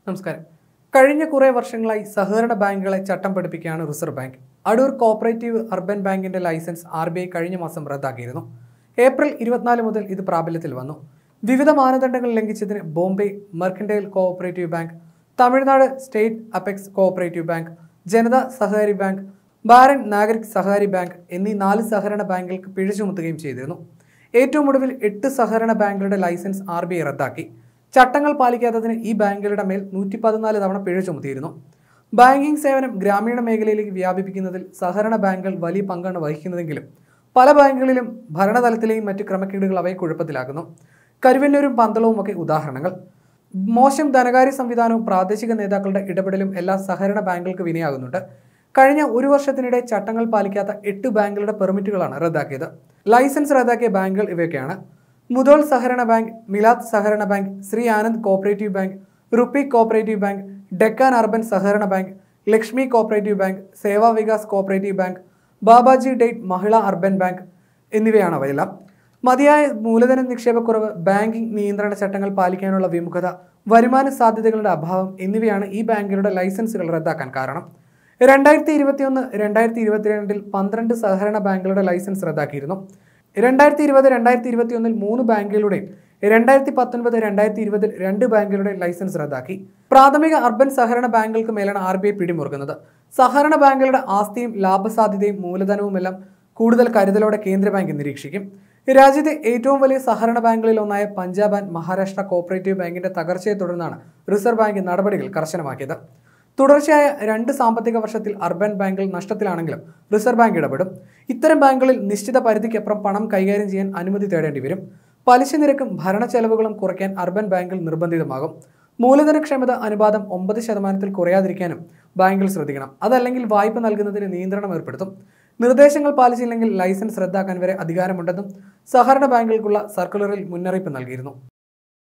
നമസ്കാരം കഴിഞ്ഞ കുറേ വർഷങ്ങളായി സഹകരണ ബാങ്കുകളെ ചട്ടം പഠിപ്പിക്കുകയാണ് reserve bank Adoor cooperative urban ബാങ്കിന്റെ ലൈസൻസ് ആർ ബി ഐ കഴിഞ്ഞ മാസം റദ്ദാക്കിയിരുന്നു ഏപ്രിൽ ഇരുപത്തിനാല് മുതൽ ഇത് പ്രാബല്യത്തിൽ വന്നു വിവിധ മാനദണ്ഡങ്ങൾ ലംഘിച്ചതിന് Bombay mercantile cooperative bank Tamil Nadu state apex cooperative bank Janata Sahakari bank Baran Nagrik Sahakari bank എന്നീ നാല് സഹകരണ ബാങ്കുകൾക്ക് പിഴ ചുമത്തുകയും ചെയ്തിരുന്നു ഏറ്റവും ഒടുവിൽ എട്ട് സഹകരണ ബാങ്കുകളുടെ ലൈസൻസ് ആർ ബി ഐ റദ്ദാക്കി ചട്ടങ്ങൾ പാലിക്കാത്തതിന് ഈ ബാങ്കുകളുടെ മേൽ നൂറ്റി പതിനാല് തവണ പിഴ ചുമത്തിയിരുന്നു ബാങ്കിംഗ് സേവനം ഗ്രാമീണ മേഖലയിലേക്ക് വ്യാപിപ്പിക്കുന്നതിൽ സഹകരണ ബാങ്കുകൾ വലിയ പങ്കാണ് വഹിക്കുന്നതെങ്കിലും പല ബാങ്കുകളിലും ഭരണതലത്തിലെയും മറ്റ് ക്രമക്കേടുകൾ അവയെ കുഴപ്പത്തിലാക്കുന്നു കരുവന്നൂരും പന്തളവും ഒക്കെ ഉദാഹരണങ്ങൾ മോശം ധനകാര്യ സംവിധാനവും പ്രാദേശിക നേതാക്കളുടെ ഇടപെടലും എല്ലാ സഹകരണ ബാങ്കുകൾക്ക് വിനയാകുന്നുണ്ട് കഴിഞ്ഞ ഒരു വർഷത്തിനിടെ ചട്ടങ്ങൾ പാലിക്കാത്ത എട്ട് ബാങ്കുകളുടെ പെർമിറ്റുകളാണ് റദ്ദാക്കിയത് ലൈസൻസ് റദ്ദാക്കിയ ബാങ്കുകൾ ഇവയൊക്കെയാണ് മുതോൾ സഹകരണ ബാങ്ക് മിലാദ് സഹകരണ bank Shri Anand cooperative bank rupee cooperative bank Deccan urban സഹകരണ bank Lakshmi cooperative bank Seva Vikas cooperative bank Babaji date Mahila urban bank എന്നിവയാണ് അവയെല്ലാം മതിയായ മൂലധന നിക്ഷേപക്കുറവ് ബാങ്കിംഗ് നിയന്ത്രണ ചട്ടങ്ങൾ പാലിക്കാനുള്ള വിമുഖത വരുമാന സാധ്യതകളുടെ അഭാവം എന്നിവയാണ് ഈ ബാങ്കുകളുടെ ലൈസൻസുകൾ റദ്ദാക്കാൻ കാരണം രണ്ടായിരത്തി ഇരുപത്തിയൊന്ന് രണ്ടായിരത്തി ഇരുപത്തിരണ്ടിൽ പന്ത്രണ്ട് സഹകരണ ബാങ്കുകളുടെ ലൈസൻസ് റദ്ദാക്കിയിരുന്നു രണ്ടായിരത്തി ഇരുപത് രണ്ടായിരത്തി ഇരുപത്തിയൊന്നിൽ മൂന്ന് ബാങ്കുകളുടെയും രണ്ടായിരത്തി പത്തൊൻപത് രണ്ടായിരത്തി ഇരുപതിൽ രണ്ട് ബാങ്കുകളുടെ ലൈസൻസ് റദ്ദാക്കി പ്രാഥമിക അർബൻ സഹകരണ ബാങ്കുകൾക്ക് മേലാണ് ആർ ബി ഐ പിടിമുറുക്കുന്നത് സഹകരണ ബാങ്കുകളുടെ ആസ്തിയും ലാഭസാധ്യതയും മൂലധനവുമെല്ലാം കൂടുതൽ കരുതലോടെ കേന്ദ്ര ബാങ്ക് നിരീക്ഷിക്കും രാജ്യത്തെ ഏറ്റവും വലിയ സഹകരണ ബാങ്കുകളിൽ ഒന്നായ പഞ്ചാബ് ആൻഡ് മഹാരാഷ്ട്ര കോപ്പറേറ്റീവ് ബാങ്കിന്റെ തകർച്ചയെ തുടർന്നാണ് റിസർവ് ബാങ്ക് നടപടികൾ കർശനമാക്കിയത് തുടർച്ചയായ രണ്ട് സാമ്പത്തിക വർഷത്തിൽ അർബൻ ബാങ്കുകൾ നഷ്ടത്തിലാണെങ്കിലും റിസർവ് ബാങ്ക് ഇടപെടും ഇത്തരം ബാങ്കുകളിൽ നിശ്ചിത പരിധിക്കപ്പുറം പണം കൈകാര്യം ചെയ്യാൻ അനുമതി തേടേണ്ടി വരും പലിശ നിരക്കും ഭരണ ചെലവുകളും കുറയ്ക്കാൻ അർബൻ ബാങ്കുകൾ നിർബന്ധിതമാകും മൂലധനക്ഷമത അനുപാതം ഒമ്പത് ശതമാനത്തിൽ കുറയാതിരിക്കാനും ബാങ്കുകൾ ശ്രദ്ധിക്കണം അതല്ലെങ്കിൽ വായ്പ നൽകുന്നതിന് നിയന്ത്രണം ഏർപ്പെടുത്തും നിർദ്ദേശങ്ങൾ പാലിച്ചില്ലെങ്കിൽ ലൈസൻസ് റദ്ദാക്കാൻ വരെ അധികാരമുണ്ടെന്നും സഹകരണ ബാങ്കുകൾക്കുള്ള സർക്കുലറിൽ മുന്നറിയിപ്പ് നൽകിയിരുന്നു